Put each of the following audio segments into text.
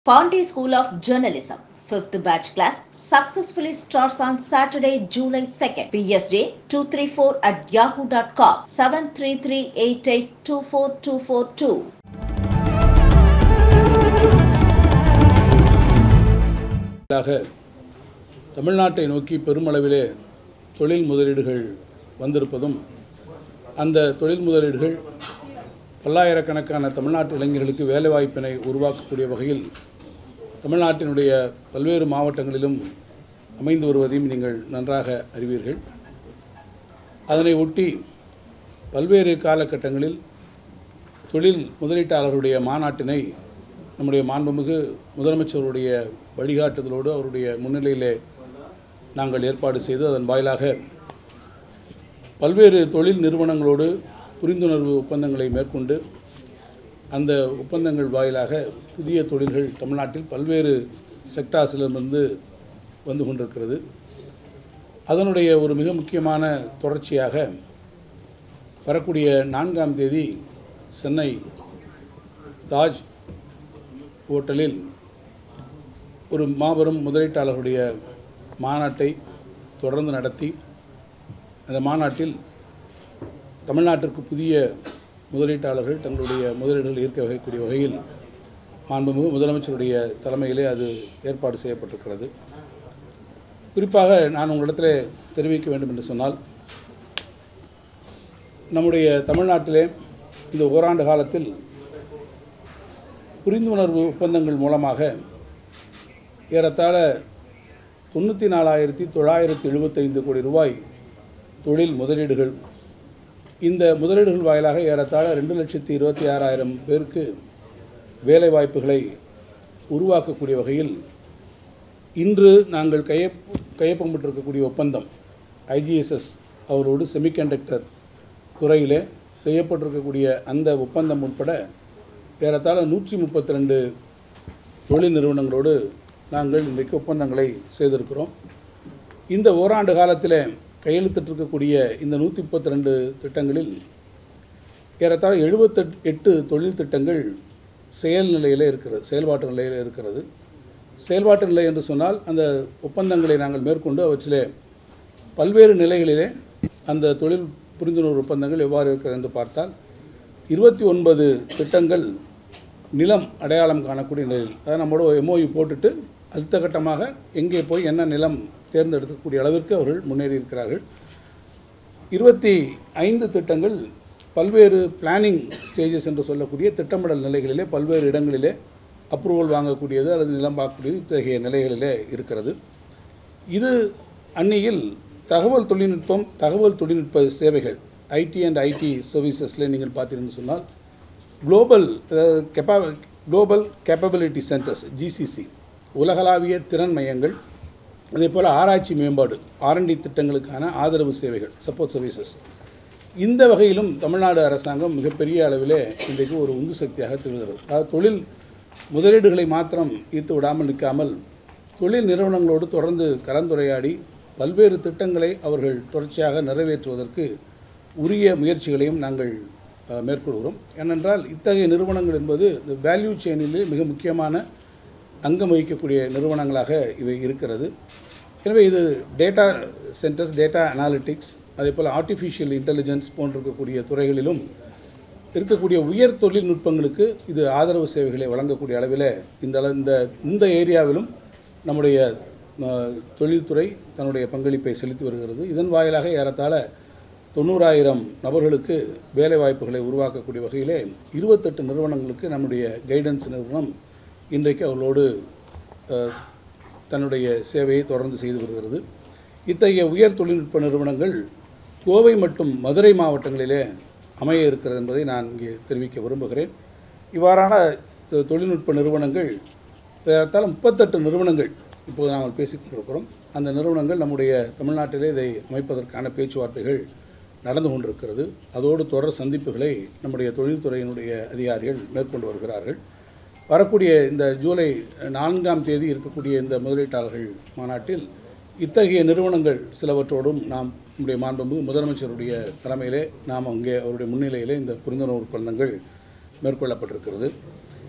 Ponte School of Journalism. Fifth batch class successfully starts on Saturday, July 2nd. PSJ 234 at yahoo.com 73388242242. ாக தமிழ்நாட்டை நோக்கி பெருமளவிலே தொழில் முதலீடுகள் வந்திருப்பதும் அந்த தொழில் முதலீடுகள் பல்லாயிரக்கணக்கான தமிழ்நாட்டு இளைஞர்களுக்கு வேலைவாய்ப்பினை உருவாக்கக்கூடிய வகையில் தமிழ்நாட்டினுடைய பல்வேறு மாவட்டங்களிலும் அமைந்து வருவதையும் நீங்கள் நன்றாக அறிவீர்கள் அதனை ஒட்டி பல்வேறு காலகட்டங்களில் தொழில் முதலீட்டாளர்களுடைய மாநாட்டினை நம்முடைய மாண்புமிகு முதலமைச்சருடைய வழிகாட்டுதலோடு அவருடைய முன்னிலையிலே நாங்கள் ஏற்பாடு செய்து அதன் வாயிலாக பல்வேறு தொழில் நிறுவனங்களோடு புரிந்துணர்வு ஒப்பந்தங்களை மேற்கொண்டு அந்த ஒப்பந்தங்கள் வாயிலாக புதிய தொழில்கள் தமிழ்நாட்டில் பல்வேறு செக்டார்ஸிலிருந்து வந்து கொண்டிருக்கிறது அதனுடைய ஒரு மிக முக்கியமான தொடர்ச்சியாக வரக்கூடிய நான்காம் தேதி சென்னை தாஜ் ஹோட்டலில் ஒரு மாபெரும் முதலீட்டாளர்களுடைய மாநாட்டை தொடர்ந்து நடத்தி அந்த மாநாட்டில் தமிழ்நாட்டிற்கு புதிய முதலீட்டாளர்கள் தங்களுடைய முதலீடுகள் ஈர்க்க வகைக்கூடிய வகையில் மாண்புமிகு முதலமைச்சருடைய தலைமையிலே அது ஏற்பாடு செய்யப்பட்டிருக்கிறது குறிப்பாக நான் உங்களிடத்தில் தெரிவிக்க வேண்டும் என்று சொன்னால் நம்முடைய தமிழ்நாட்டிலே இந்த ஓராண்டு காலத்தில் புரிந்துணர்வு ஒப்பந்தங்கள் மூலமாக ஏறத்தாழ தொண்ணூற்றி நாலாயிரத்தி தொள்ளாயிரத்தி எழுபத்தைந்து கோடி ரூபாய் தொழில் முதலீடுகள் இந்த முதலீடுகள் வாயிலாக ஏறத்தாழ ரெண்டு லட்சத்தி இருபத்தி ஆறாயிரம் பேருக்கு வேலைவாய்ப்புகளை உருவாக்கக்கூடிய வகையில் இன்று நாங்கள் கையொப் கையொப்பமிட்டிருக்கக்கூடிய ஒப்பந்தம் ஐஜிஎஸ்எஸ் அவரோடு செமிகண்டக்டர் துறையிலே செய்யப்பட்டிருக்கக்கூடிய அந்த ஒப்பந்தம் உட்பட ஏறத்தாழ நூற்றி முப்பத்தி ரெண்டு தொழில் நிறுவனங்களோடு நாங்கள் இன்றைக்கு ஒப்பந்தங்களை செய்திருக்கிறோம் இந்த ஓராண்டு காலத்தில் கையெழுத்திட்டிருக்கக்கூடிய இந்த நூற்றி முப்பத்தி ரெண்டு திட்டங்களில் ஏறத்தாழ எழுபத்தெட் எட்டு தொழில் திட்டங்கள் செயல் நிலையில் இருக்கிறது செயல்பாட்டு நிலையில் இருக்கிறது செயல்பாட்டு நிலை என்று சொன்னால் அந்த ஒப்பந்தங்களை நாங்கள் மேற்கொண்டு அவற்றிலே பல்வேறு நிலைகளிலே அந்த தொழில் புரிந்துணர்வு ஒப்பந்தங்கள் எவ்வாறு இருக்கிறது என்று பார்த்தால் இருபத்தி ஒன்பது திட்டங்கள் நிலம் அடையாளம் காணக்கூடிய நிலையில் அதாவது நம்மளோட எம்ஓயு போட்டுட்டு அடுத்த கட்டமாக எங்கே போய் என்ன நிலம் தேர்ந்தெடுக்கக்கூடிய அளவிற்கு அவர்கள் முன்னேறி இருக்கிறார்கள் இருபத்தி ஐந்து திட்டங்கள் பல்வேறு பிளானிங் ஸ்டேஜஸ் என்று சொல்லக்கூடிய திட்டமிடல் நிலைகளிலே பல்வேறு இடங்களிலே அப்ரூவல் வாங்கக்கூடியது அல்லது நிலம் பார்க்கக்கூடியது இத்தகைய நிலைகளிலே இருக்கிறது இது அந்நியில் தகவல் தொழில்நுட்பம் தகவல் தொழில்நுட்ப சேவைகள் ஐடி அண்ட் ஐடி சர்வீசஸில் நீங்கள் பார்த்தீங்கன்னு சொன்னால் குளோபல் கெப்பா குளோபல் கேப்பபிலிட்டி சென்டர்ஸ் ஜிசிசி உலகளாவிய திறன் மையங்கள் அதே போல் ஆராய்ச்சி மேம்பாடு ஆர்என்டி திட்டங்களுக்கான ஆதரவு சேவைகள் சப்போர்ட் சர்வீசஸ் இந்த வகையிலும் தமிழ்நாடு அரசாங்கம் மிகப்பெரிய அளவிலே இன்றைக்கு ஒரு உந்து சக்தியாக திகழ்கிறது அதாவது தொழில் முதலீடுகளை மாத்திரம் ஈர்த்து விடாமல் நிற்காமல் தொழில் நிறுவனங்களோடு தொடர்ந்து கலந்துரையாடி பல்வேறு திட்டங்களை அவர்கள் தொடர்ச்சியாக நிறைவேற்றுவதற்கு உரிய முயற்சிகளையும் நாங்கள் அஹ், மேற்கொள்கிறோம் ஏனென்றால் இத்தகைய நிறுவனங்கள் என்பது இந்த வேல்யூ செயினிலே மிக முக்கியமான அங்கம் வகிக்கக்கூடிய நிறுவனங்களாக இவை இருக்கிறது எனவே இது டேட்டா சென்டர்ஸ் டேட்டா அனாலிட்டிக்ஸ் அதே போல் ஆர்டிஃபிஷியல் இன்டெலிஜென்ஸ் போன்றிருக்கக்கூடிய துறைகளிலும் இருக்கக்கூடிய உயர் தொழில்நுட்பங்களுக்கு இது ஆதரவு சேவைகளை வழங்கக்கூடிய அளவில் இந்த அள- இந்த இந்த ஏரியாவிலும் நம்முடைய அஹ், தொழில்துறை தன்னுடைய பங்களிப்பை செலுத்தி வருகிறது இதன் வாயிலாக ஏறத்தாழ தொண்ணூறாயிரம் நபர்களுக்கு வேலைவாய்ப்புகளை உருவாக்கக்கூடிய வகையிலே இருபத்தெட்டு நிறுவனங்களுக்கு நம்முடைய கைடன்ஸ் நிறுவனம் இன்றைக்கு அவர்களோடு அஹ், தன்னுடைய சேவையை தொடர்ந்து செய்து வருகிறது இத்தகைய உயர் தொழில்நுட்ப நிறுவனங்கள் கோவை மற்றும் மதுரை மாவட்டங்களிலே அமைய இருக்கிறது என்பதை நான் இங்கே தெரிவிக்க விரும்புகிறேன் இவ்வாறான அஹ், தொழில்நுட்ப நிறுவனங்கள் ஏறத்தாழ முப்பத்தெட்டு நிறுவனங்கள் இப்போது நாங்கள் பேசிக்கொண்டிருக்கிறோம் அந்த நிறுவனங்கள் நம்முடைய தமிழ்நாட்டிலே இதை அமைப்பதற்கான பேச்சுவார்த்தைகள் நடந்து கொண்டிருக்கிறது அதோடு தொடர் சந்திப்புகளை நம்முடைய தொழில்துறையினுடைய அதிகாரிகள் மேற்கொண்டு வருகிறார்கள் வரக்கூடிய இந்த ஜூலை நான்காம் தேதி இருக்கக்கூடிய இந்த முதலீட்டாளர்கள் மாநாட்டில் இத்தகைய நிறுவனங்கள் சிலவற்றோடும் நாம் நம்முடைய மாண்புமிகு முதலமைச்சருடைய தலைமையிலே நாம் அங்கே அவருடைய முன்னிலையிலே இந்த புரிந்துணர்வு ஒப்பந்தங்கள் மேற்கொள்ளப்பட்டிருக்கிறது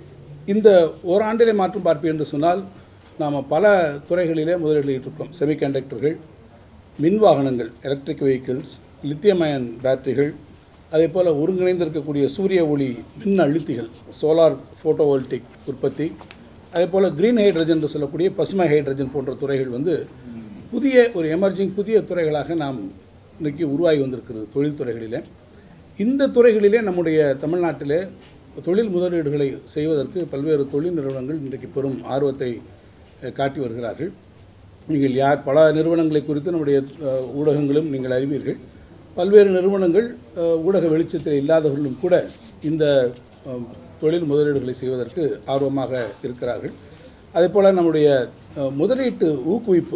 இந்த ஓராண்டிலே மாற்றம் பார்ப்பீர்கள் என்று சொன்னால் நாம் பல துறைகளிலே முதலீடுகளிட்டிருக்கோம் செமிகண்டக்டர்கள் மின் வாகனங்கள் எலக்ட்ரிக் வெஹிக்கிள்ஸ் லித்தியம் அயன் பேட்டரிகள் அதே போல் ஒருங்கிணைந்திருக்கக்கூடிய சூரிய ஒளி மின் அழுத்திகள் சோலார் ஃபோட்டோவோல்டிக் உற்பத்தி அதே போல் கிரீன் ஹைட்ரஜன் என்று சொல்லக்கூடிய பசுமை ஹைட்ரஜன் போன்ற துறைகள் வந்து புதிய ஒரு எமர்ஜிங் புதிய துறைகளாக நாம் இன்றைக்கி உருவாகி வந்திருக்கிறது தொழில்துறைகளிலே இந்த துறைகளிலே நம்முடைய தமிழ்நாட்டிலே தொழில் முதலீடுகளை செய்வதற்கு பல்வேறு தொழில் நிறுவனங்கள் இன்றைக்கு பெரும் ஆர்வத்தை அஹ், காட்டி வருகிறார்கள் நீங்கள் யார் பல நிறுவனங்களை குறித்து நம்முடைய அஹ், ஊடகங்களும் நீங்கள் அறிவீர்கள் பல்வேறு நிறுவனங்கள் அஹ், ஊடக வெளிச்சத்தில் இல்லாதவர்களும் கூட இந்த அஹ், தொழில் முதலீடுகளை செய்வதற்கு ஆர்வமாக இருக்கிறார்கள் அதே போல் நம்முடைய அஹ், முதலீட்டு ஊக்குவிப்பு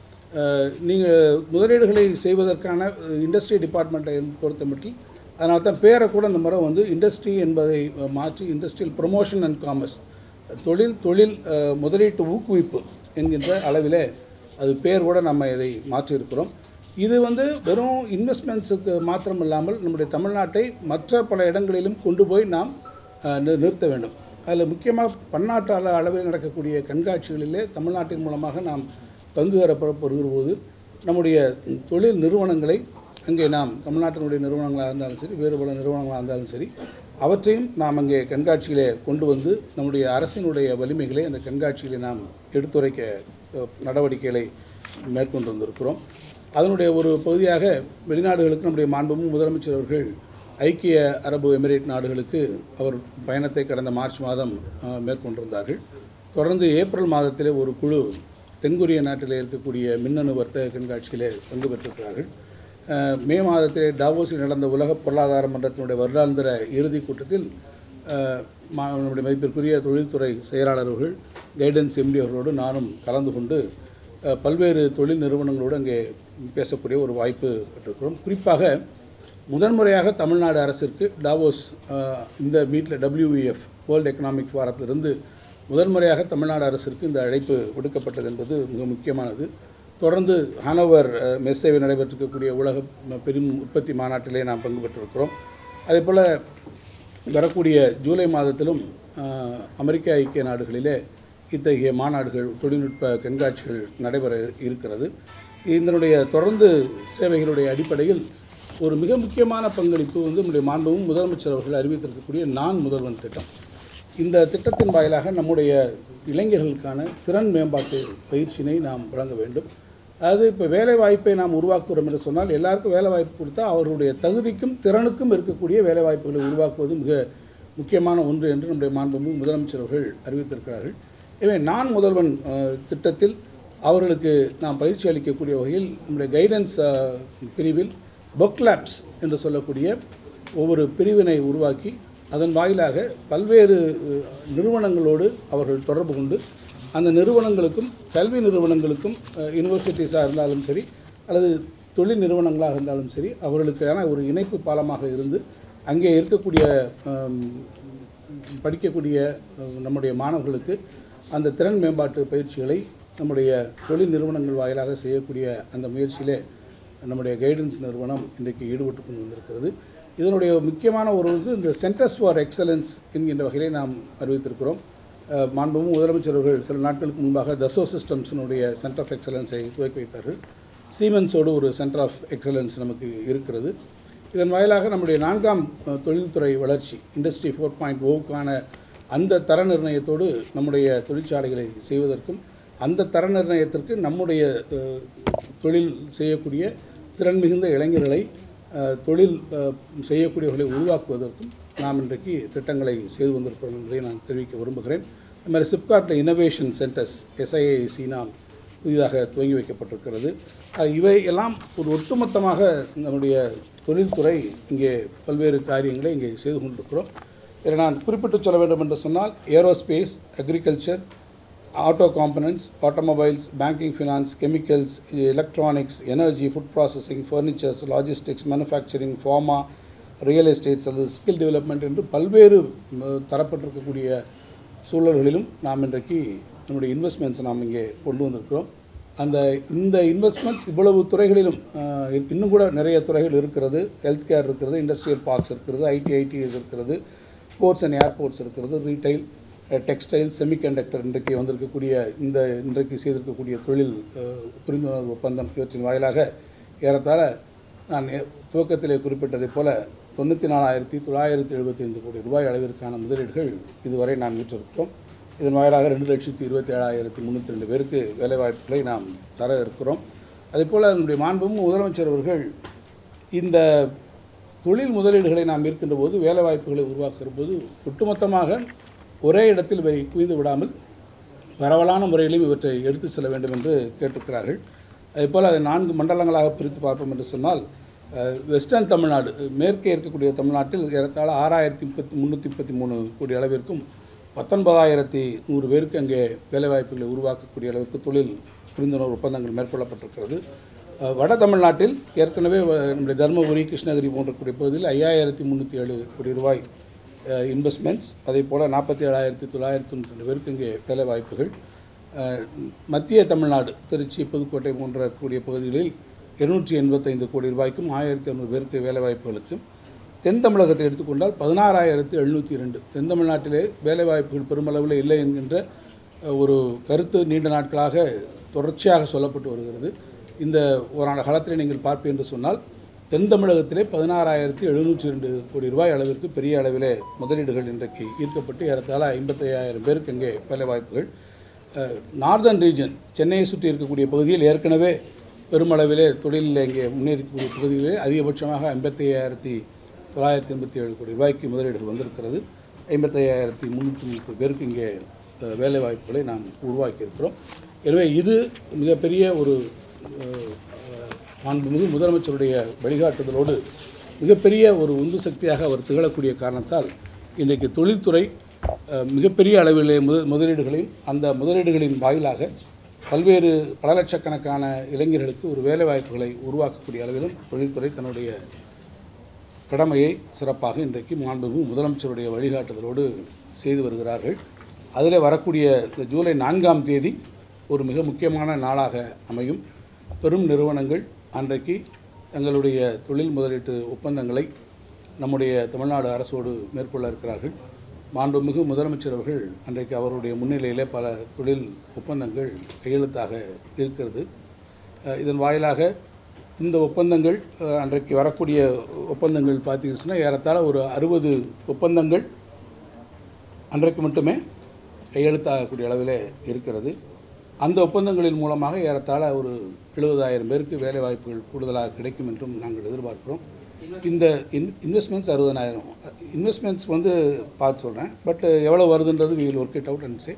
நீங்கள் முதலீடுகளை செய்வதற்கான இண்டஸ்ட்ரி டிபார்ட்மெண்ட்டை பொறுத்தமட்டில் அதனால தான் பேரை கூட இந்த முறை வந்து இண்டஸ்ட்ரி என்பதை அஹ், மாற்றி இண்டஸ்ட்ரியல் ப்ரொமோஷன் அண்ட் காமர்ஸ் தொழில் தொழில் அஹ், முதலீட்டு ஊக்குவிப்பு என்கின்ற அளவிலே அது பேர் கூட நம்ம இதை மாற்றியிருக்கிறோம் இது வந்து வெறும் இன்வெஸ்ட்மெண்ட்ஸுக்கு மாத்திரம் இல்லாமல் நம்முடைய தமிழ்நாட்டை மற்ற பல இடங்களிலும் கொண்டு போய் நாம் அஹ், நி- நிறுத்த வேண்டும் அதில் முக்கியமாக பன்னாட்டு அள அளவில் நடக்கக்கூடிய கண்காட்சிகளிலே தமிழ்நாட்டின் மூலமாக நாம் பங்கு பெறப்படுகிற போது நம்முடைய தொழில் நிறுவனங்களை அங்கே நாம் தமிழ்நாட்டினுடைய நிறுவனங்களாக இருந்தாலும் சரி வேறு பல நிறுவனங்களாக இருந்தாலும் சரி அவற்றையும் நாம் அங்கே கண்காட்சியிலே கொண்டு வந்து நம்முடைய அரசினுடைய வலிமைகளை அந்த கண்காட்சியிலே நாம் எடுத்துரைக்க அஹ், நடவடிக்கைகளை மேற்கொண்டு வந்திருக்கிறோம் அதனுடைய ஒரு பகுதியாக வெளிநாடுகளுக்கு நம்முடைய மாண்புமிகு முதலமைச்சர் அவர்கள் ஐக்கிய அரபு எமிரேட் நாடுகளுக்கு அவர் பயணத்தை கடந்த மார்ச் மாதம் அஹ், மேற்கொண்டிருந்தார்கள் தொடர்ந்து ஏப்ரல் மாதத்திலே ஒரு குழு தென்கொரிய நாட்டில் இருக்கக்கூடிய மின்னணு வர்த்தக கண்காட்சியிலே பங்கு பெற்றிருக்கிறார்கள் அஹ், மே மாதத்திலே டாவோஸில் நடந்த உலக பொருளாதார மன்றத்தினுடைய வருடாந்திர இறுதிக் கூட்டத்தில் அஹ், மா- நம்முடைய மதிப்பிற்குரிய தொழில்துறை செயலாளர்கள் கைடன்ஸ் எம்டி அவர்களோடு நானும் கலந்து கொண்டு அஹ், பல்வேறு தொழில் நிறுவனங்களோடு அங்கே பேசக்கூடிய ஒரு வாய்ப்பு பெற்றிருக்கிறோம் குறிப்பாக முதன்முறையாக தமிழ்நாடு அரசிற்கு டாவோஸ் அஹ், இந்த மீட்டில் WEF வேர்ல்டு எக்கனாமிக் ஃபாரத்திலிருந்து முதன்முறையாக தமிழ்நாடு அரசிற்கு இந்த அழைப்பு விடுக்கப்பட்டது என்பது மிக முக்கியமானது தொடர்ந்து ஹானோவர் அஹ், மெர்சேவில் நடைபெற்றிருக்கக்கூடிய உலக ம- பெரும் உற்பத்தி மாநாட்டிலே நாம் பங்கு பெற்றிருக்கிறோம் அதேபோல் வரக்கூடிய ஜூலை மாதத்திலும் அஹ், அமெரிக்க ஐக்கிய நாடுகளிலே இத்தகைய மாநாடுகள் தொழில்நுட்ப கண்காட்சிகள் நடைபெற இருக்கிறது இதனுடைய தொடர்ந்து சேவைகளுடைய அடிப்படையில் ஒரு மிக முக்கியமான பங்களிப்பு வந்து நம்முடைய மாண்பும் முதலமைச்சர் அவர்கள் அறிவித்திருக்கக்கூடிய நான் முதல்வன் திட்டம் இந்த திட்டத்தின் வாயிலாக நம்முடைய இளைஞர்களுக்கான திறன் மேம்பாட்டு பயிற்சியினை நாம் வழங்க வேண்டும் அதாவது இப்போ வேலை வாய்ப்பை நாம் உருவாக்குகிறோம் என்று சொன்னால் எல்லாருக்கும் வேலை வாய்ப்பு கொடுத்தா அவர்களுடைய தகுதிக்கும் திறனுக்கும் இருக்கக்கூடிய வேலை வாய்ப்புகளை உருவாக்குவது மிக முக்கியமான ஒன்று என்று நம்முடைய மாண்புமிகு முதலமைச்சர் அவர்கள் அறிவித்திருக்கிறார்கள் எனவே நான் முதல்வன் அஹ், திட்டத்தில் அவர்களுக்கு நாம் பயிற்சி அளிக்கக்கூடிய வகையில் நம்முடைய கைடன்ஸ் அஹ், பிரிவில் புக் லேப்ஸ் என்று சொல்லக்கூடிய ஒவ்வொரு பிரிவினை உருவாக்கி அதன் வாயிலாக பல்வேறு அஹ், நிறுவனங்களோடு அவர்கள் தொடர்பு கொண்டு அந்த நிறுவனங்களுக்கும் கல்வி நிறுவனங்களுக்கும் யூனிவர்சிட்டிஸாக இருந்தாலும் சரி அல்லது தொழில் நிறுவனங்களாக இருந்தாலும் சரி அவர்களுக்கான ஒரு இணைப்பு பாலமாக இருந்து அங்கே இருக்கக்கூடிய அம், படிக்கக்கூடிய அஹ், நம்முடைய மாணவர்களுக்கு அந்த திறன் மேம்பாட்டு பயிற்சிகளை நம்முடைய தொழில் நிறுவனங்கள் வாயிலாக செய்யக்கூடிய அந்த முயற்சியிலே நம்முடைய கைடன்ஸ் நிறுவனம் இன்றைக்கு ஈடுபட்டு கொண்டு வந்திருக்கிறது இதனுடைய முக்கியமான ஒரு வந்து இந்த சென்டர்ஸ் ஃபார் எக்ஸலன்ஸ் என்கின்ற வகையிலே நாம் அறிவித்திருக்கிறோம் அஹ், மாண்புமிகு முதலமைச்சர் அவர்கள் சில நாட்களுக்கு முன்பாக தசோ சிஸ்டம்ஸினுடைய சென்டர் ஆஃப் எக்ஸலன்ஸை துவக்கி வைத்தார்கள் சீமென்ஸோடு ஒரு சென்டர் ஆஃப் எக்ஸலன்ஸ் நமக்கு இருக்கிறது இதன் வாயிலாக நம்முடைய நான்காம் அஹ், தொழில்துறை வளர்ச்சி இண்டஸ்ட்ரி ஃபோர் பாயிண்ட் ஓவுக்கான அந்த தர நிர்ணயத்தோடு நம்முடைய தொழிற்சாலைகளை செய்வதற்கும் அந்த தர நிர்ணயத்திற்கு நம்முடைய அஹ், தொழில் செய்யக்கூடிய திறன் மிகுந்த இளைஞர்களை அஹ், தொழில் அஹ், செய்யக்கூடியவர்களை உருவாக்குவதற்கும் நாம் இன்றைக்கு திட்டங்களை செய்து வந்திருக்கிறோம் என்பதை நான் தெரிவிக்க விரும்புகிறேன் அது மாதிரி சிப்காட்டில் இனோவேஷன் சென்டர்ஸ் எஸ்ஐஐசி நாம் புதிதாக துவங்கி வைக்கப்பட்டிருக்கிறது அஹ் இவை எல்லாம் ஒரு ஒட்டுமொத்தமாக நம்முடைய தொழில்துறை இங்கே பல்வேறு காரியங்களை இங்கே செய்து கொண்டிருக்கிறோம் இதில் நான் குறிப்பிட்டு சொல்ல வேண்டும் என்று சொன்னால் aerospace agriculture auto components automobiles banking finance chemicals electronics energy food processing furnitures logistics manufacturing pharma real estates அல்லது ஸ்கில் டெவலப்மெண்ட் என்று பல்வேறு ம், தரப்பட்டிருக்கக்கூடிய சூழல்களிலும் நாம் இன்றைக்கு நம்முடைய இன்வெஸ்ட்மெண்ட்ஸ் நாம் இங்கே கொண்டு வந்திருக்கிறோம் அந்த இந்த இன்வெஸ்ட்மெண்ட்ஸ் இவ்வளவு துறைகளிலும் ஆஹ், இன்னும் கூட நிறைய துறைகள் இருக்கிறது ஹெல்த் கேர் இருக்கிறது இண்டஸ்ட்ரியல் பார்க்ஸ் இருக்கிறது ஐடி ஐடி இருக்கிறது ஸ்போர்ட்ஸ் அண்ட் ஏர்போர்ட்ஸ் இருக்கிறது ரீட்டைல் டெக்ஸ்டைல் செமிகண்டக்டர் இன்றைக்கு வந்திருக்கக்கூடிய இந்த இன்றைக்கு செய்திருக்கக்கூடிய தொழில் அஹ், புரிந்துணர்வு ஒப்பந்தம் இவற்றின் வாயிலாக ஏறத்தாழ நான் ஏ- துவக்கத்திலே குறிப்பிட்டதைப் போல தொண்ணூற்றி நாலாயிரத்தி தொள்ளாயிரத்தி எழுபத்தைந்து கோடி ரூபாய் அளவிற்கான முதலீடுகள் இதுவரை நாம் ஈற்றிருக்கிறோம் இதன் வாயிலாக ரெண்டு லட்சத்தி இருபத்தி ஏழாயிரத்தி முந்நூற்றி ரெண்டு பேருக்கு வேலைவாய்ப்புகளை நாம் தர இருக்கிறோம் அதேபோல் நம்முடைய மாண்பும் முதலமைச்சர் அவர்கள் இந்த தொழில் முதலீடுகளை நாம் இருக்கின்ற போது வேலைவாய்ப்புகளை உருவாக்குகிற போது ஒட்டுமொத்தமாக ஒரே இடத்தில் இவை குவிந்து விடாமல் பரவலான முறையிலும் இவற்றை எடுத்து செல்ல வேண்டும் என்று கேட்டிருக்கிறார்கள் அதேபோல் அதை நான்கு மண்டலங்களாக பிரித்து பார்ப்போம் என்று சொன்னால் அஹ், வெஸ்டர்ன் தமிழ்நாடு மேற்கே இருக்கக்கூடிய தமிழ்நாட்டில் ஏறத்தாழ ஆறாயிரத்தி முப்பத்தி முந்நூற்றி முப்பத்தி மூணு கோடி அளவிற்கும் பத்தொன்பதாயிரத்தி நூறு பேருக்கு அங்கே வேலைவாய்ப்புகளை உருவாக்கக்கூடிய அளவுக்கு தொழில் புரிந்துணர்வு ஒப்பந்தங்கள் மேற்கொள்ளப்பட்டிருக்கிறது அஹ், வட தமிழ்நாட்டில் ஏற்கனவே வ- நம்முடைய தருமபுரி கிருஷ்ணகிரி போன்ற கூடிய பகுதியில் ஐயாயிரத்தி முந்நூற்றி ஏழு கோடி ரூபாய் இன்வெஸ்ட்மெண்ட்ஸ் அதே போல் நாற்பத்தி ஏழாயிரத்தி தொள்ளாயிரத்தி தொண்ணூற்றி ரெண்டு பேருக்கு இங்கே வேலை வாய்ப்புகள் அஹ், மத்திய தமிழ்நாடு திருச்சி புதுக்கோட்டை போன்ற கூடிய பகுதிகளில் இருநூற்றி எண்பத்தைந்து கோடி ரூபாய்க்கும் ஆயிரத்தி இரநூறு பேருக்கு வேலை வாய்ப்புகளுக்கும் தென் தமிழகத்தை எடுத்துக்கொண்டால் பதினாறாயிரத்து எழுநூற்றி இரண்டு தென் தமிழ்நாட்டிலே வேலைவாய்ப்புகள் பெருமளவில் இல்லை என்கின்ற அஹ், ஒரு கருத்து நீண்ட நாட்களாக தொடர்ச்சியாக சொல்லப்பட்டு வருகிறது இந்த ஓராண்டு காலத்தில் நீங்கள் பார்ப்பீர்கள் என்று சொன்னால் தென் தமிழகத்திலே பதினாறாயிரத்தி எழுநூற்றி ரெண்டு கோடி ரூபாய் அளவிற்கு பெரிய அளவிலே முதலீடுகள் இன்றைக்கு ஈர்க்கப்பட்டு ஏறத்தாழ ஐம்பத்தையாயிரம் பேருக்கு இங்கே வேலைவாய்ப்புகள் நார்தர்ன் ரீஜன் சென்னையை சுற்றி இருக்கக்கூடிய பகுதியில் ஏற்கனவே பெருமளவிலே தொழிலில் இங்கே முன்னேறக்கூடிய பகுதியிலே அதிகபட்சமாக ஐம்பத்தி ஐயாயிரத்தி தொள்ளாயிரத்தி எண்பத்தி ஏழு கோடி ரூபாய்க்கு முதலீடுகள் வந்திருக்கிறது ஐம்பத்தையாயிரத்தி முந்நூற்றி முப்பது பேருக்கு இங்கே அஹ், வேலை வாய்ப்புகளை நாம் உருவாக்கியிருக்கிறோம் எனவே இது மிகப்பெரிய ஒரு அஹ், அஹ், மாண்புமிகு முதலமைச்சருடைய வழிகாட்டுதலோடு மிகப்பெரிய ஒரு உந்து சக்தியாக அவர் திகழக்கூடிய காரணத்தால் இன்றைக்கு தொழில்துறை அஹ், மிகப்பெரிய அளவிலே முத முதலீடுகளையும் அந்த முதலீடுகளின் வாயிலாக பல்வேறு பல லட்சக்கணக்கான இளைஞர்களுக்கு ஒரு வேலைவாய்ப்புகளை உருவாக்கக்கூடிய அளவிலும் தொழில்துறை தன்னுடைய கடமையை சிறப்பாக இன்றைக்கு மாண்புமிகு முதலமைச்சருடைய வழிகாட்டுதலோடு செய்து வருகிறார்கள் அதில் வரக்கூடிய இந்த ஜூலை நான்காம் தேதி ஒரு மிக முக்கியமான நாளாக அமையும் பெரும் நிறுவனங்கள் அன்றைக்கு தங்களுடைய தொழில் முதலீட்டு ஒப்பந்தங்களை நம்முடைய தமிழ்நாடு அரசோடு மேற்கொள்ள இருக்கிறார்கள் மாண்புமிகு முதலமைச்சர் அவர்கள் அன்றைக்கு அவருடைய முன்னிலையிலே பல தொழில் ஒப்பந்தங்கள் கையெழுத்தாக இருக்கிறது அஹ் இதன் வாயிலாக இந்த ஒப்பந்தங்கள் அஹ், அன்றைக்கு வரக்கூடிய ஒப்பந்தங்கள் பார்த்தீங்கன்னா ஏறத்தாழ ஒரு அறுபது ஒப்பந்தங்கள் அன்றைக்கு மட்டுமே கையெழுத்தாகக்கூடிய அளவிலே இருக்கிறது அந்த ஒப்பந்தங்களின் மூலமாக ஏறத்தாழ ஒரு எழுபதாயிரம் பேருக்கு வேலை வாய்ப்புகள் கூடுதலாக கிடைக்கும் என்றும் நாங்கள் எதிர்பார்க்கிறோம் இந்த இன் இன்வெஸ்ட்மெண்ட்ஸ் அறுபதனாயிரம் இன்வெஸ்ட்மெண்ட்ஸ் வந்து பார்த்து சொல்கிறேன் பட் எவ்வளோ வருதுன்றது we will work it out and say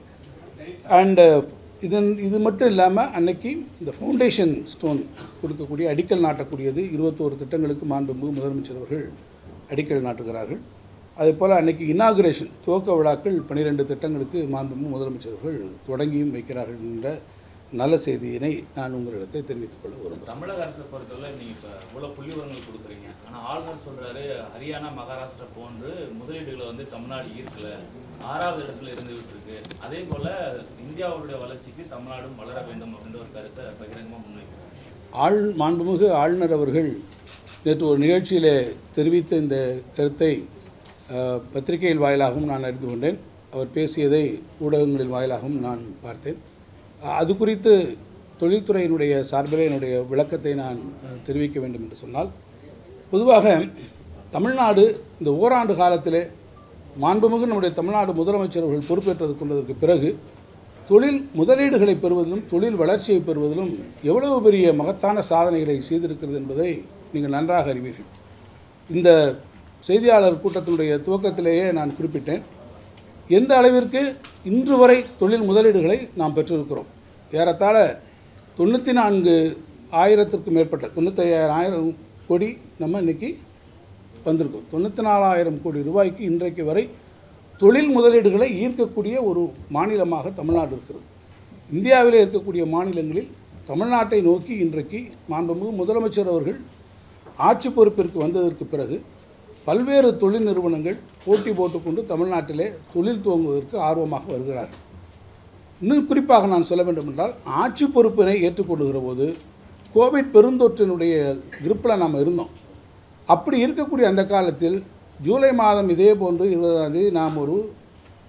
and இதன் இது மட்டும் இல்லாமல் அன்னைக்கு இந்த ஃபவுண்டேஷன் ஸ்டோன் கொடுக்கக்கூடிய அடிக்கல் நாட்டக்கூடியது இருபத்தோரு திட்டங்களுக்கு மாண்புமிகு முதலமைச்சர் அவர்கள் அடிக்கல் நாட்டுகிறார்கள் அதே போல் அன்னைக்கு இனாகுரேஷன் துவக்க விழாக்கள் பன்னிரெண்டு திட்டங்களுக்கு மாண்புமிகு முதலமைச்சர் அவர்கள் தொடங்கியும் வைக்கிறார்கள் என்ற நல்ல செய்தியினை நான் உங்களிடத்தை தெரிவித்துக் கொள்ள விரும்புகிறேன் தமிழக அரசை பொறுத்தவரை நீங்க இப்ப இவ்வளவு புள்ளி விவரங்கள் கொடுக்குறீங்க ஆனா ஆளுநர் சொல்றாரு ஹரியானா மகாராஷ்டிரா போன்று முதலீடுகளை வந்து தமிழ்நாடு ஈர்க்கல ஆறாவது இடத்துல இருந்துகிட்டு இருக்கு அதே போல இந்தியாவுடைய வளர்ச்சிக்கு தமிழ்நாடும் வளர வேண்டும் அப்படின்ற ஒரு கருத்தை பகிரங்கமா முன்வைக்கிறாங்க ஆள் மாண்புமிகு ஆளுநர் அவர்கள் நேற்று ஒரு நிகழ்ச்சியிலே தெரிவித்த இந்த கருத்தை அஹ், பத்திரிகையில் வாயிலாகவும் நான் அறிந்து கொண்டேன் அவர் பேசியதை ஊடகங்களின் வாயிலாகவும் நான் பார்த்தேன் அஹ், அது குறித்து தொழில்துறையினுடைய சார்பிலே என்னுடைய விளக்கத்தை நான் அஹ், தெரிவிக்க வேண்டும் என்று சொன்னால் பொதுவாக தமிழ்நாடு இந்த ஓராண்டு காலத்திலே மாண்புமிகு நம்முடைய தமிழ்நாடு முதலமைச்சர் அவர்கள் பொறுப்பேற்றது கொண்டதற்கு பிறகு தொழில் முதலீடுகளை பெறுவதிலும் தொழில் வளர்ச்சியை பெறுவதிலும் எவ்வளவு பெரிய மகத்தான சாதனைகளை செய்திருக்கிறது என்பதை நீங்கள் நன்றாக அறிவீர்கள் இந்த செய்தியாளர் கூட்டத்தினுடைய துவக்கத்திலேயே நான் குறிப்பிட்டேன் எந்த அளவிற்கு இன்று வரை தொழில் முதலீடுகளை நாம் பெற்றிருக்கிறோம் ஏறத்தாழ தொண்ணூற்றி நான்கு ஆயிரத்திற்கும் மேற்பட்ட தொண்ணூத்தையாயிரம் ஆயிரம் கோடி நம்ம இன்னைக்கு வந்திருக்கோம் தொண்ணூற்றி நாலாயிரம் கோடி ரூபாய்க்கு இன்றைக்கு வரை தொழில் முதலீடுகளை ஈர்க்கக்கூடிய ஒரு மாநிலமாக தமிழ்நாடு இருக்கிறது இந்தியாவிலே இருக்கக்கூடிய மாநிலங்களில் தமிழ்நாட்டை நோக்கி இன்றைக்கு மாண்புமிகு முதலமைச்சர் அவர்கள் ஆட்சி பொறுப்பிற்கு வந்ததற்கு பிறகு பல்வேறு தொழில் நிறுவனங்கள் போட்டி போட்டுக்கொண்டு தமிழ்நாட்டிலே தொழில் துவங்குவதற்கு ஆர்வமாக வருகிறார்கள் இன்னும் குறிப்பாக நான் சொல்ல வேண்டும் என்றால் ஆட்சி பொறுப்பினை ஏற்றுக்கொள்ளுகிற போது கோவிட் பெருந்தொற்றினுடைய கிரிப்பில் நாம் இருந்தோம் அப்படி இருக்கக்கூடிய அந்த காலத்தில் ஜூலை மாதம் இதே போன்று இருபதாம் தேதி நாம் ஒரு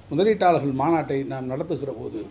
முதலீட்டாளர்கள் மாநாட்டை நாம் நடத்துகிற போது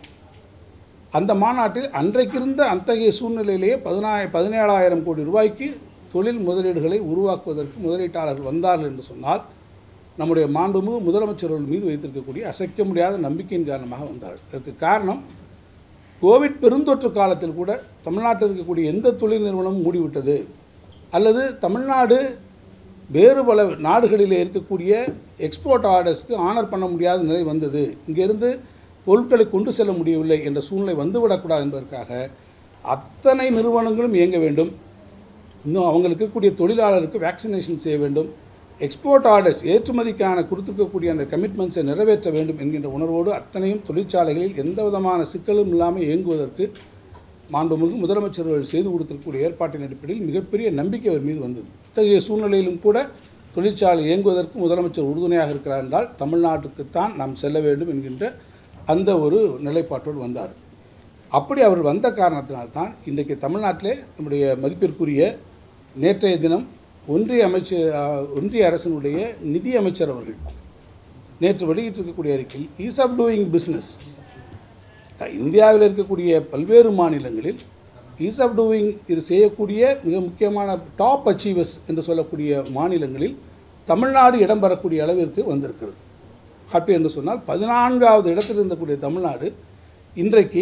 அந்த மாநாட்டில் அன்றைக்கிருந்த அத்தகைய சூழ்நிலையிலேயே பதினாய பதினேழாயிரம் கோடி ரூபாய்க்கு தொழில் முதலீடுகளை உருவாக்குவதற்கு முதலீட்டாளர்கள் வந்தார்கள் என்று சொன்னால் நம்முடைய மாண்புமிகு முதலமைச்சர்கள் மீது வைத்திருக்கக்கூடிய அசைக்க முடியாத நம்பிக்கையின் காரணமாக வந்தார்கள் இதற்கு காரணம் கோவிட் பெருந்தொற்று காலத்தில் கூட தமிழ்நாட்டில் இருக்கக்கூடிய எந்த தொழில் நிறுவனமும் மூடிவிட்டது அல்லது தமிழ்நாடு வேறு பல நாடுகளில் இருக்கக்கூடிய எக்ஸ்போர்ட் ஆர்டர்ஸ்க்கு ஆனர் பண்ண முடியாத நிலை வந்தது இங்கிருந்து பொருட்களை கொண்டு செல்ல முடியவில்லை என்ற சூழ்நிலை வந்துவிடக்கூடாது என்பதற்காக அத்தனை நிறுவனங்களும் இயங்க வேண்டும் இன்னும் அவங்களுக்கு இருக்கக்கூடிய தொழிலாளருக்கு வேக்சினேஷன் செய்ய வேண்டும் எக்ஸ்போர்ட் ஆர்டர்ஸ் ஏற்றுமதிக்கான கொடுத்திருக்கக்கூடிய அந்த கமிட்மெண்ட்ஸை நிறைவேற்ற வேண்டும் என்கின்ற உணர்வோடு அத்தனையும் தொழிற்சாலைகளில் எந்த விதமான சிக்கலும் இல்லாமல் இயங்குவதற்கு மாண்புமிகு முதலமைச்சர்கள் செய்து கொடுத்திருக்கக்கூடிய ஏற்பாட்டின் அடிப்படையில் மிகப்பெரிய நம்பிக்கை அவர் மீது வந்தது இத்தகைய சூழ்நிலையிலும் கூட தொழிற்சாலை இயங்குவதற்கு முதலமைச்சர் உறுதுணையாக இருக்கிறார் என்றால் தமிழ்நாட்டுக்குத்தான் நாம் செல்ல வேண்டும் என்கின்ற அந்த ஒரு நிலைப்பாட்டோடு வந்தார் அப்படி அவர் வந்த காரணத்தினால்தான் இன்றைக்கு தமிழ்நாட்டிலே நம்முடைய மதிப்பிற்குரிய நேற்றைய தினம் ஒன்றிய அமைச்சர் அஹ், ஒன்றிய அரசினுடைய நிதி அமைச்சர் அவர்கள் நேற்று வெளியிட்டிருக்கக்கூடிய அறிக்கையில் ஈஸ் ஆஃப் டூயிங் பிஸ்னஸ் இந்தியாவில் இருக்கக்கூடிய பல்வேறு மாநிலங்களில் ஈஸ் ஆஃப் டூயிங் இது செய்யக்கூடிய மிக முக்கியமான டாப் அச்சீவர்ஸ் என்று சொல்லக்கூடிய மாநிலங்களில் தமிழ்நாடு இடம் பெறக்கூடிய அளவிற்கு வந்திருக்கிறது ஹாப்பி என்று சொன்னால் பதினான்காவது இடத்தில் இருந்தக்கூடிய தமிழ்நாடு இன்றைக்கு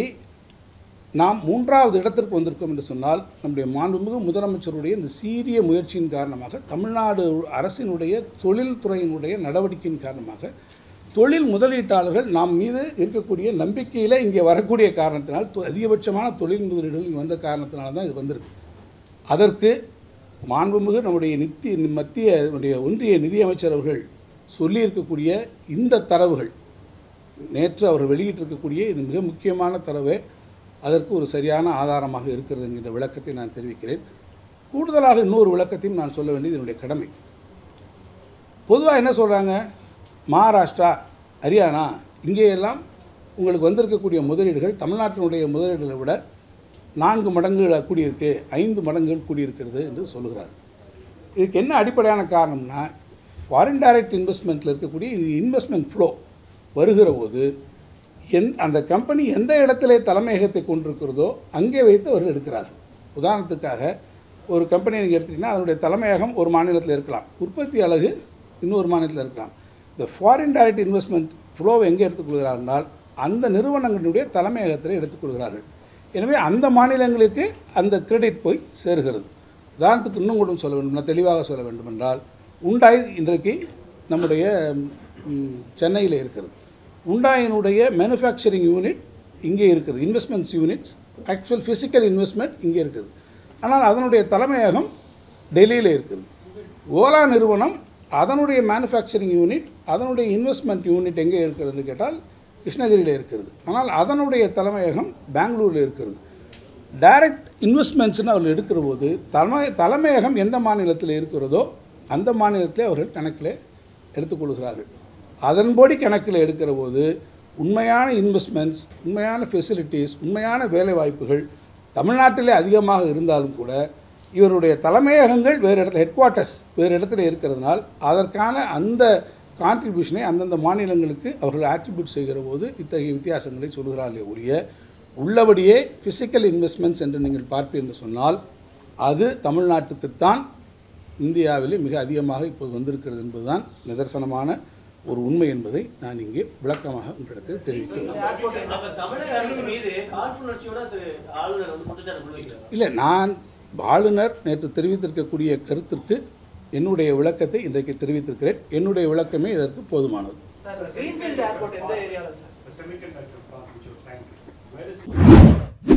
நாம் மூன்றாவது இடத்திற்கு வந்திருக்கோம் என்று சொன்னால் நம்முடைய மாண்புமிகு முதலமைச்சருடைய இந்த சீரிய முயற்சியின் காரணமாக தமிழ்நாடு அரசினுடைய தொழில்துறையினுடைய நடவடிக்கையின் காரணமாக தொழில் முதலீட்டாளர்கள் நாம் மீது இருக்கக்கூடிய நம்பிக்கையில் இங்கே வரக்கூடிய காரணத்தினால் தொ- அதிகபட்சமான தொழில் முதலீடுகள் இங்கே வந்த காரணத்தினால தான் இது வந்திருக்கு அதற்கு மாண்புமிகு நம்முடைய நித்தி மத்திய நம்முடைய ஒன்றிய நிதியமைச்சர் அவர்கள் சொல்லியிருக்கக்கூடிய இந்த தரவுகள் நேற்று அவர் வெளியிட்டிருக்கக்கூடிய இது மிக முக்கியமான தரவே அதற்கு ஒரு சரியான ஆதாரமாக இருக்கிறது என்கின்ற விளக்கத்தை நான் தெரிவிக்கிறேன் கூடுதலாக இன்னொரு விளக்கத்தையும் நான் சொல்ல வேண்டியது என்னுடைய கடமை பொதுவாக என்ன சொல்கிறாங்க மகாராஷ்டிரா ஹரியானா இங்கேயெல்லாம் உங்களுக்கு வந்திருக்கக்கூடிய முதலீடுகள் தமிழ்நாட்டினுடைய முதலீடுகளை விட நான்கு மடங்குகள் கூடியிருக்கு ஐந்து மடங்குகள் கூடியிருக்கிறது என்று சொல்லுகிறார் இதுக்கு என்ன அடிப்படையான காரணம்னா ஃபாரின் டைரக்ட் இன்வெஸ்ட்மெண்ட்டில் இருக்கக்கூடிய இது இன்வெஸ்ட்மெண்ட் ஃப்ளோ வருகிற போது எந் அந்த கம்பெனி எந்த இடத்திலே தலைமையகத்தை கொண்டிருக்கிறதோ அங்கே வைத்து அவர்கள் எடுக்கிறார்கள் உதாரணத்துக்காக ஒரு கம்பெனி நீங்கள் எடுத்தீங்கன்னா அதனுடைய தலைமையகம் ஒரு மாநிலத்தில் இருக்கலாம் உற்பத்தி அலகு இன்னொரு மாநிலத்தில் இருக்கலாம் இந்த ஃபாரின் டைரக்ட் இன்வெஸ்ட்மெண்ட் ஃப்ளோவை எங்கே எடுத்துக்கொள்கிறார்கள் அந்த நிறுவனங்களுடைய தலைமையகத்தில் எடுத்துக்கொள்கிறார்கள் எனவே அந்த மாநிலங்களுக்கு அந்த கிரெடிட் போய் சேருகிறது உதாரணத்துக்கு இன்னும் கூட சொல்ல வேண்டும் நான் தெளிவாக சொல்ல வேண்டும் என்றால் உண்டாய் இன்றைக்கு நம்முடைய ம், சென்னையில் இருக்கிறது உண்டாயினுடைய மேனுஃபேக்சரிங் யூனிட் இங்கே இருக்குது investments units actual physical investment இங்கே இருக்குது ஆனால் அதனுடைய தலைமையகம் டெல்லியில் இருக்குது ஓலா நிறுவனம் அதனுடைய மேனுஃபேக்சரிங் யூனிட் அதனுடைய இன்வெஸ்ட்மெண்ட் யூனிட் எங்கே இருக்கிறதுன்னு கேட்டால் கிருஷ்ணகிரியில் இருக்கிறது ஆனால் அதனுடைய தலைமையகம் பெங்களூரில் இருக்கிறது டைரக்ட் இன்வெஸ்ட்மெண்ட்ஸ்னு அவர்கள் எடுக்கிற போது தலைமை தலைமையகம் எந்த மாநிலத்தில் இருக்கிறதோ அந்த மாநிலத்திலே அவர்கள் கணக்கில் எடுத்துக்கொள்கிறார்கள் அதன்படி கணக்கில் எடுக்கிற போது உண்மையான இன்வெஸ்ட்மெண்ட்ஸ் உண்மையான ஃபெசிலிட்டிஸ் உண்மையான வேலைவாய்ப்புகள் தமிழ்நாட்டிலே அதிகமாக இருந்தாலும் கூட இவருடைய தலைமையகங்கள் வேறு இடத்துல ஹெட் குவார்ட்டர்ஸ் வேறு இடத்துல இருக்கிறதுனால் அதற்கான அந்த கான்ட்ரிபியூஷனை அந்தந்த மாநிலங்களுக்கு அவர்கள் ஆட்ரிபியூட் செய்கிற போது இத்தகைய வித்தியாசங்களை சொல்கிறார்களே ஒழிய உள்ளபடியே ஃபிசிக்கல் இன்வெஸ்ட்மெண்ட்ஸ் என்று நீங்கள் பார்ப்பீர்கள் என்று சொன்னால் அது தமிழ்நாட்டுக்குத்தான் இந்தியாவிலே மிக அதிகமாக இப்போது வந்திருக்கிறது என்பதுதான் நிதர்சனமான ஒரு உண்மை என்பதை நான் இங்கே விளக்கமாக உங்களிடத்தில் தெரிவிக்கிறேன் அப்ப தமிழக அரசு மீது காழ்ப்புணர்ச்சியோட திரு ஆளுநர் வந்து குற்றச்சாட்டு முன்வைக்கிறார் இல்லை நான் ஆளுநர் நேற்று தெரிவித்திருக்கக்கூடிய கருத்திற்கு என்னுடைய விளக்கத்தை இன்றைக்கு தெரிவித்திருக்கிறேன் என்னுடைய விளக்கமே இதற்கு போதுமானது சார் கிரீன்ஃபீல்ட் ஏர்போர்ட் எந்த ஏரியாவில் sir the semiconductor park which was signed. Where is